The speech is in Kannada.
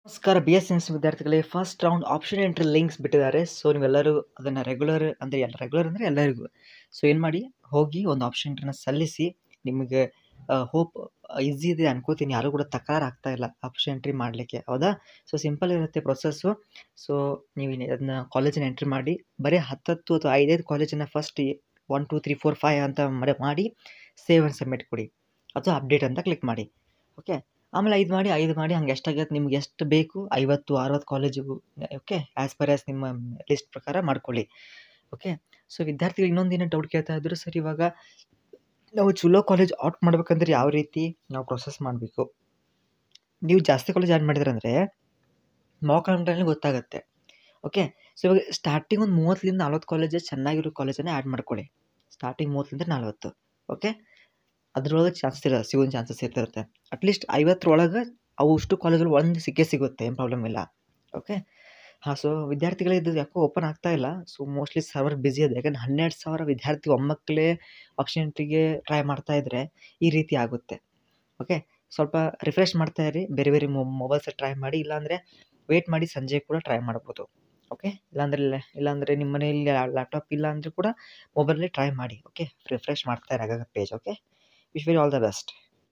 ನಮಸ್ಕಾರ ಬಿ ಎಸ್ ಸೈನ್ಸ್ ವಿದ್ಯಾರ್ಥಿಗಳಿಗೆ first round option entry links ಬಿಟ್ಟಿದ್ದಾರೆ ಸೊ ನೀವೆಲ್ಲರೂ ಅದನ್ನು ರೆಗ್ಯುಲರ್ ಅಂದರೆ ಎಲ್ಲ ರೆಗ್ಯುಲರ್ ಅಂದರೆ ಎಲ್ಲರಿಗೂ ಸೊ ಏನು ಮಾಡಿ ಹೋಗಿ ಒಂದು ಆಪ್ಷನ್ ಎಂಟ್ರಿನ ಸಲ್ಲಿಸಿ ನಿಮಗೆ ಹೋಪ್ ಈಸಿ ಇದೆ ಅನ್ಕೋತೀನಿ ಯಾರೂ ಕೂಡ ತಕರಾರು ಆಗ್ತಾ ಇಲ್ಲ ಆಪ್ಷನ್ ಎಂಟ್ರಿ ಮಾಡಲಿಕ್ಕೆ ಹೌದಾ ಸೊ ಸಿಂಪಲ್ ಇರುತ್ತೆ ಪ್ರೊಸೆಸ್ಸು ಸೊ ನೀವು ಅದನ್ನ ಕಾಲೇಜನ್ನ ಎಂಟ್ರಿ ಮಾಡಿ ಬರೀ ಹತ್ತತ್ತು ಅಥವಾ ಐದೈದು ಕಾಲೇಜನ್ನು first one two three four five ಅಂತ ಮಾಡಿ ಮಾಡಿ ಸೇವ್ ಆ್ಯಂಡ್ ಸಬ್ಮಿಟ್ ಕೊಡಿ ಅಥವಾ ಅಪ್ಡೇಟ್ ಅಂತ ಕ್ಲಿಕ್ ಮಾಡಿ ಓಕೆ ಆಮೇಲೆ ಐದು ಮಾಡಿ ಐದು ಮಾಡಿ ಹಂಗೆ ಎಷ್ಟಾಗತ್ತೆ ನಿಮ್ಗೆ ಎಷ್ಟು ಬೇಕು ಐವತ್ತು ಅರವತ್ತು ಕಾಲೇಜಿಗೂ ಓಕೆ ಆ್ಯಸ್ ಪರ್ ಆ್ಯಸ್ ನಿಮ್ಮ ಲಿಸ್ಟ್ ಪ್ರಕಾರ ಮಾಡ್ಕೊಳ್ಳಿ ಓಕೆ ಸೊ ವಿದ್ಯಾರ್ಥಿಗಳು ಇನ್ನೊಂದು ಏನೋ ಡೌಟ್ ಕೇಳ್ತಾ ಇದ್ರು ಸರ್ ಇವಾಗ ನಾವು ಚಲೋ ಕಾಲೇಜ್ ಆಟ್ ಮಾಡ್ಬೇಕಂದ್ರೆ ಯಾವ ರೀತಿ ನಾವು ಪ್ರೊಸೆಸ್ ಮಾಡಬೇಕು ನೀವು ಜಾಸ್ತಿ ಕಾಲೇಜ್ ಆ್ಯಡ್ ಮಾಡಿದ್ರಂದರೆ ಮಾಕ್ ಅಂಟ್ರಲ್ಲಿ ಗೊತ್ತಾಗುತ್ತೆ ಓಕೆ ಸೊ ಇವಾಗ ಸ್ಟಾರ್ಟಿಂಗ್ ಒಂದು ಮೂವತ್ತರಿಂದ ನಲ್ವತ್ತು ಕಾಲೇಜ್ ಚೆನ್ನಾಗಿರೋ ಕಾಲೇಜನ್ನು ಆ್ಯಡ್ ಮಾಡ್ಕೊಳ್ಳಿ ಸ್ಟಾರ್ಟಿಂಗ್ ಮೂವತ್ತರಿಂದ ನಲ್ವತ್ತು ಓಕೆ ಅದ್ರೊಳಗೆ ಚಾನ್ಸಸ್ ಇರೋ ಸಿಗೋ ಚಾನ್ಸಸ್ ಇರ್ತಿರುತ್ತೆ ಅಟ್ಲೀಸ್ಟ್ ಐವತ್ತರೊಳಗೆ ಅವು ಅಷ್ಟು ಕಾಲೇಜಲ್ಲಿ ಒಂದು ಸಿಕ್ಕೇ ಸಿಗುತ್ತೆ ಏನು ಪ್ರಾಬ್ಲಮ್ ಇಲ್ಲ ಓಕೆ ಹಾಂ ಸೊ ವಿದ್ಯಾರ್ಥಿಗಳಿಗೆ ಇದು ಯಾಕೋ ಓಪನ್ ಆಗ್ತಾ ಇಲ್ಲ ಸೊ ಮೋಸ್ಟ್ಲಿ ಸರ್ವರ್ ಬ್ಯುಸಿ ಇದೆ ಯಾಕಂದ್ರೆ ಹನ್ನೆರಡು ಸಾವಿರ ವಿದ್ಯಾರ್ಥಿ ಒಮ್ಮಕ್ಕಲೇ ಆಪ್ಷನ್ ಎಂಟ್ರಿಗೆ ಟ್ರೈ ಮಾಡ್ತಾ ಇದ್ದರೆ ಈ ರೀತಿ ಆಗುತ್ತೆ ಓಕೆ ಸ್ವಲ್ಪ ರಿಫ್ರೆಶ್ ಮಾಡ್ತಾ ಇರಿ ಬೇರೆ ಬೇರೆ ಮೊಬೈಲ್ಸ್ ಟ್ರೈ ಮಾಡಿ ಇಲ್ಲಾಂದರೆ ವೆಯ್ಟ್ ಮಾಡಿ ಸಂಜೆ ಕೂಡ ಟ್ರೈ ಮಾಡ್ಬೋದು ಓಕೆ ಇಲ್ಲಾಂದರೆ ಇಲ್ಲಾಂದರೆ ನಿಮ್ಮ ಮನೆಯಲ್ಲಿ ಲ್ಯಾಪ್ಟಾಪ್ ಇಲ್ಲ ಅಂದರೆ ಕೂಡ ಮೊಬೈಲಲ್ಲಿ ಟ್ರೈ ಮಾಡಿ ಓಕೆ ರಿಫ್ರೆಶ್ ಮಾಡ್ತಾ ಇರಿ ಆಗಾಗ page okay wish very all the best